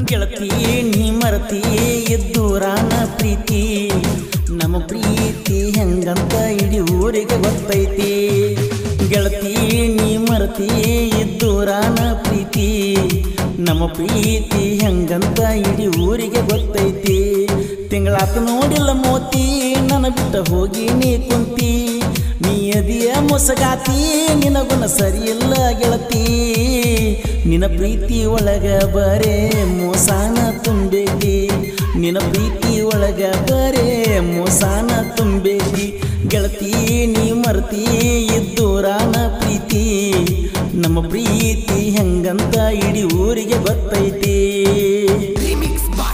ಗೆಳತಿ ನೀ ಮರತಿ ಎದ್ದೂರಾನ ಪ್ರೀತಿ ನಮ್ಮ ಪ್ರೀತಿ ಹೆಂಗಂತ ಇಡೀ ಊರಿಗೆ ಗೊತ್ತೈತಿ ಗೆಳತಿ ನೀ ಮರತಿ ಎದ್ದೂರಾನ ಪ್ರೀತಿ ನಮ್ಮ ಪ್ರೀತಿ ಹೆಂಗಂತ ಇಡೀ ಊರಿಗೆ ಗೊತ್ತೈತಿ ತಿಂಗಳಾತ ನೋಡಿಲ್ಲ ಮೋತಿ ನನ್ನ ಬಿಟ್ಟ ಹೋಗಿ ನೀ ಕುಂತಿ ನೀ ಅದಿಯ ಮೊಸಗಾತಿ ನಿನಗುಣ ಸರಿಯಿಲ್ಲ ಗೆಳತಿ ನಿನ್ನ ಪ್ರೀತಿ ಒಳಗ ಬರೇ ಮೋಸಾನ ತುಂಬೈತಿ ನಿನ್ನ ಪ್ರೀತಿ ಒಳಗ ಬರೇ ಮೋಸಾನ ತುಂಬೈತಿ ಗೆಳತಿ ನೀ ಮರ್ತಿ ಇದ್ದೂರಾನ ಪ್ರೀತಿ ನಮ್ಮ ಪ್ರೀತಿ ಹೆಂಗಂತ ಇಡೀ ಊರಿಗೆ ಗೊತ್ತೈತಿ Remix by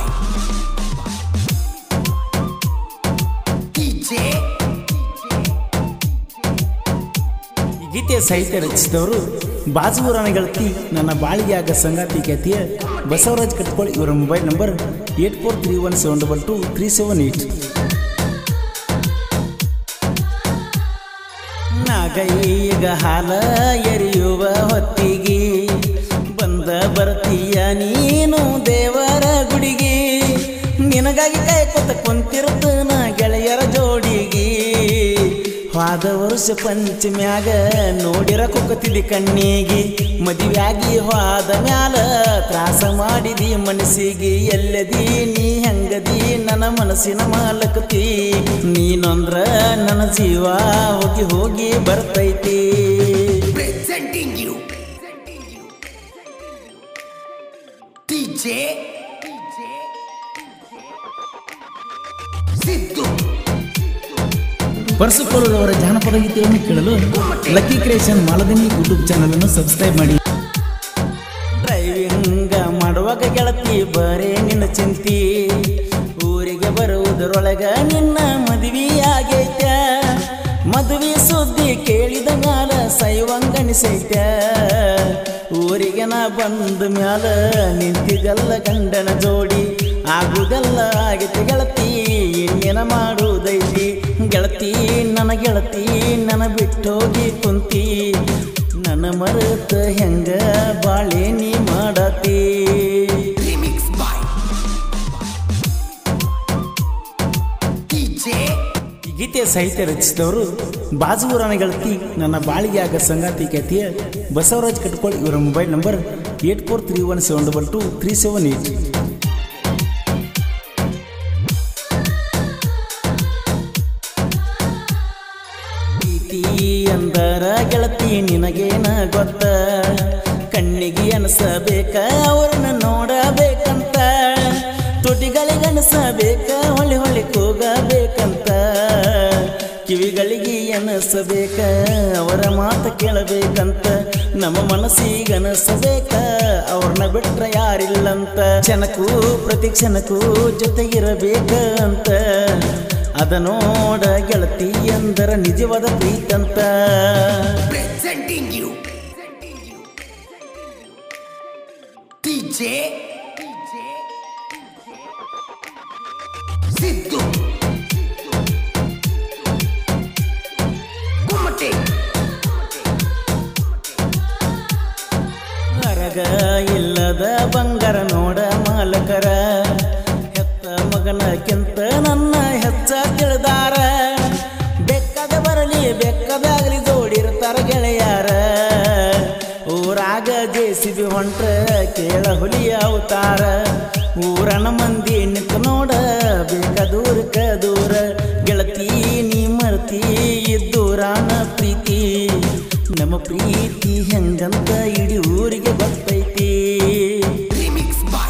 DJ ಈ ಗೀತೆಯ ಸಾಹಿತ್ಯ ರಚಿಸಿದವರು ಬಾಜೂರಾನ ಗೆಳತಿ ನನ್ನ ಬಾಳಿಗೆ ಆಗ ಸಂಗಾತಿ ಖ್ಯಾತಿಯ ಬಸವರಾಜ್ ಕಟ್ಕೋಳ್ ಇವರ mobile number eight four three one seven double two three seven eight ನಾಗೈಗ ಹಾಲ ಎರಿಯುವ ಹೊತ್ತಿಗೆ ಬಂದ ಬರ್ತೀಯ ನೀನು ದೇವರ ಗುಡಿಗೆ ನಿನಗಾಗಿ ಕಾಯ್ಕೊತ ಕುಂತಿರ್ತ ನಾ ಗೆಳೆಯರ ಜೋಡಿಗೆ ಹೋದ ವರ್ಷ ಪಂಚಮ್ಯಾಗ ನೋಡಿರ ಕುಕ್ಕತಿದಿ ಕಣ್ಣಿಗೆ ಮದುವೆಯಾಗಿ ಹೋದ ಮ್ಯಾಲ ತ್ರಾಸ ಮಾಡಿದಿ ಮನಸ್ಸಿಗೆ ಎಲ್ಲದಿ ನೀ ಹೆಂಗದಿ ನನ್ನ ಮನಸ್ಸಿನ ಮಾಲಕತಿ ನೀನೊಂದ್ರ ನನ್ನ ಜೀವ ಹೋಗಿ ಹೋಗಿ ಬರ್ತೈತಿ presenting you DJ Siddu ಪರಸುಕೊಳ್ಳುವವರ ಜಾನಪದ ಗೀತೆಯನ್ನು ಕೇಳಲು ಲಕ್ಕಿ ಕ್ರಿಯೇಷನ್ ಮಾಲದಿನಿ ಯೂಟ್ಯೂಬ್ ಚಾನಲ್ ಅನ್ನು ಸಬ್ಸ್ಕ್ರೈಬ್ ಮಾಡಿ ಡ್ರೈವಿಂಗ ಮಾಡುವಾಗ ಗೆಳತಿ ಬರೇ ನಿನ್ನ ಚಿಂತಿ ಊರಿಗೆ ಬರುವುದರೊಳಗ ನಿನ್ನ ಮದುವೆ ಆಗೈತ ಮದುವೆ ಸುದ್ದಿ ಕೇಳಿದ ಮ್ಯಾಲ ಸೈವಂಗಣಿಸೈತ ಊರಿಗೆ ನಾ ಬಂದ ಮ್ಯಾಲ ನಿಂತಿದ್ದಲ್ಲ ಗಂಡನ ಜೋಡಿ ಆಗುದೆಲ್ಲ ಆಗೈತಿ ಗೆಳತಿ ಇನ್ನೇನ ಮಾಡುವುದೈತಿ ಗೆಳತಿ ನನ್ನ ಗೆಳತಿ ನನ್ನ ಬಿಟ್ಟೋಗಿ ಕುಂತಿ ನನ್ನ ಮರೆತ ಹೆಂಗ ಬಾಳೆ ನೀ ಮಾಡತಿ Remix by DJ ಈ ಗೀತೆಯ ಸಾಹಿತ್ಯ ರಚಿಸಿದವರು ಬಾಜೂರಾನ ಗೆಳತಿ ನನ್ನ ಬಾಳಿಗೆ ಆಗ ಸಂಗಾತಿ ಖ್ಯಾತಿಯ ಬಸವರಾಜ್ ಕಟ್ಕೋಳ್ ಇವರ mobile number eight four three one seven double two three seven eight ಪ್ರೀತಿ ಅಂದರ ಗೆಳತಿ ನಿನಗೇನ ಗೊತ್ತ ಕಣ್ಣಿಗೆ ಅನಸಬೇಕ ಅವ್ರನ್ನ ನೋಡಬೇಕಂತ ತುಟಿಗಳಿಗೆ ಅನಸಬೇಕ ಹೊಳಿ ಹೊಳಿ ಕೂಗಬೇಕಂತ ಕಿವಿಗಳಿಗೆ ಅನಸಬೇಕ ಅವರ ಮಾತು ಕೇಳಬೇಕಂತ ನಮ್ಮ ಮನಸ್ಸಿಗೆ ಅನಸಬೇಕ ಅವ್ರನ್ನ ಬಿಟ್ರ ಯಾರಿಲ್ಲಂತ ಕ್ಷಣಕ್ಕೂ ಪ್ರತಿ ಕ್ಷಣಕ್ಕೂ ಜೊತೆಗಿರಬೇಕ ಅಂತ ಅದ ನೋಡ ಗೆಳತಿ ಎಂದರ ನಿಜವಾದ ಪ್ರೀತಂತ presenting you DJ Siddu Kumate ಹೊರಗ ಇಲ್ಲದ ಬಂಗಾರ ನೋಡ ಮಾಲಕರ ಹೆತ್ತ ಮಗನಕ್ಕಿಂತ ನನ್ನ ಹೆಚ್ಚ ತಿಳಿದಾರ ಬೆಕ್ಕದ ಬರಲಿ ಬೆಕ್ಕದಾಗಲಿ ಜೋಡಿರ್ತಾರ ಗೆಳೆಯಾರ ಊರಾಗ ಜೇಸಿಬಿ ಹೊಂಟ್ರ ಕೇಳ ಹುಲಿ ಅವತಾರ ಊರನ ಮಂದಿ ನಿಂತ ನೋಡ ಬೇಕ ದೂರಕ್ಕ ದೂರ ಗೆಳತಿ ನೀ ಮರ್ತಿ ಇದ್ದೂರಾನ ಪ್ರೀತಿ ನಮ್ಮ ಪ್ರೀತಿ ಹೆಂಗಂತ ಇಡೀ ಊರಿಗೆ ಗೊತ್ತೈತಿ Remix by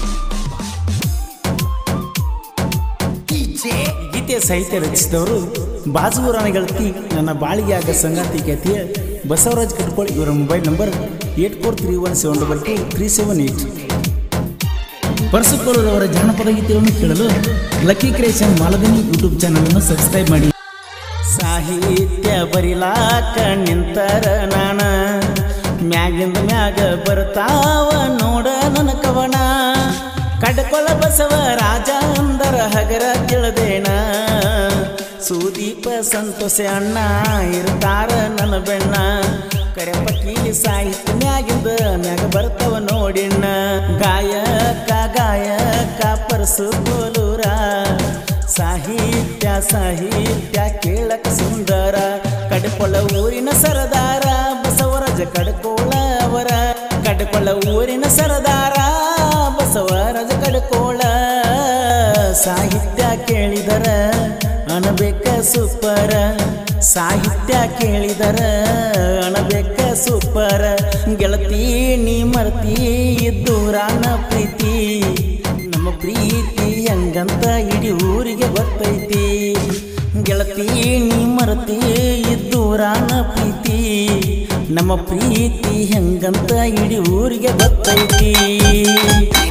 DJ ಈ ಗೀತೆಯ ಸಾಹಿತ್ಯ ರಚಿಸಿದವರು ಬಾಜೂರಾನ ಗೆಳತಿ ನನ್ನ ಬಾಳಿಗೆ ಆಗ ಸಂಗಾತಿ ಖ್ಯಾತಿಯ ಬಸವರಾಜ್ ಕಟ್ಕೋಳ್ ಇವರ mobile number eight four three one seven double two three seven eight ಪರಸುಕೊಳ್ಳುವವರ ಜಾನಪದ ಗೀತೆಯನ್ನು ಕೇಳಲು ಲಕ್ಕಿ ಕ್ರಿಯೇಷನ್ ಮಾಲದಿನಿ ಯೂಟ್ಯೂಬ್ ಚಾನಲ್ ಅನ್ನು ಸಬ್ಸ್ಕ್ರೈಬ್ ಮಾಡಿ ಸಾಹಿತ್ಯ ಬರಿಲಾಕ ನಿಂತರ ನಾಣ ಮ್ಯಾಗಿಂದ ಮ್ಯಾಗ ಬರ್ತಾವ ನೋಡ ನನ್ನ ಕವನ ಕಡ್ಕೊಳ ಬಸವ ರಾಜ ಅಂದರ ಹಗರ ತಿಳದೇಣ ಸುದೀಪ ಸಂತೋಷ ಅಣ್ಣ ಇರ್ತಾರ ನನ್ನ ಬೆಣ್ಣ ಕರೆಪಕ್ಕಿ ಸಾಹಿತ್ಯ ಮ್ಯಾಗಿಂದ ಮ್ಯಾಗ ಬರ್ತಾವ ನೋಡಿಣ್ಣ ಗಾಯಕ ಡಾಕ್ಟರ್ ಸುಕೋಲೂರ ಸಾಹಿತ್ಯ ಸಾಹಿತ್ಯ ಕೇಳಕ ಸುಂದರ ಕಡ್ಕೊಳ್ಳ ಊರಿನ ಸರದಾರ ಬಸವರಾಜ ಕಡ್ಕೋಳ ಅವರ ಕಡ್ಕೊಳ್ಳ ಊರಿನ ಸರದಾರ ಬಸವರಾಜ ಕಡ್ಕೋಳ ಸಾಹಿತ್ಯ ಕೇಳಿದರ ಅನಬೇಕ ಸೂಪರ ಸಾಹಿತ್ಯ ಕೇಳಿದರ ಅಣಬೇಕ ಸೂಪರ ಗೆಳತಿ ನೀ ಮರ್ತಿ ದೂರಾನ ಪ್ರೀತಿ ನಮ್ಮ ಪ್ರೀತಿ ಹಂಗಂತ ಇಡೀ ಊರಿಗೆ ಗೊತ್ತೈತಿ ಗೆಳತಿ ನೀ ಮರತಿ ದೂರಾನ ಪ್ರೀತಿ ನಮ್ಮ ಪ್ರೀತಿ ಹೆಂಗಂತ ಇಡೀ ಊರಿಗೆ ಗೊತ್ತೈತಿ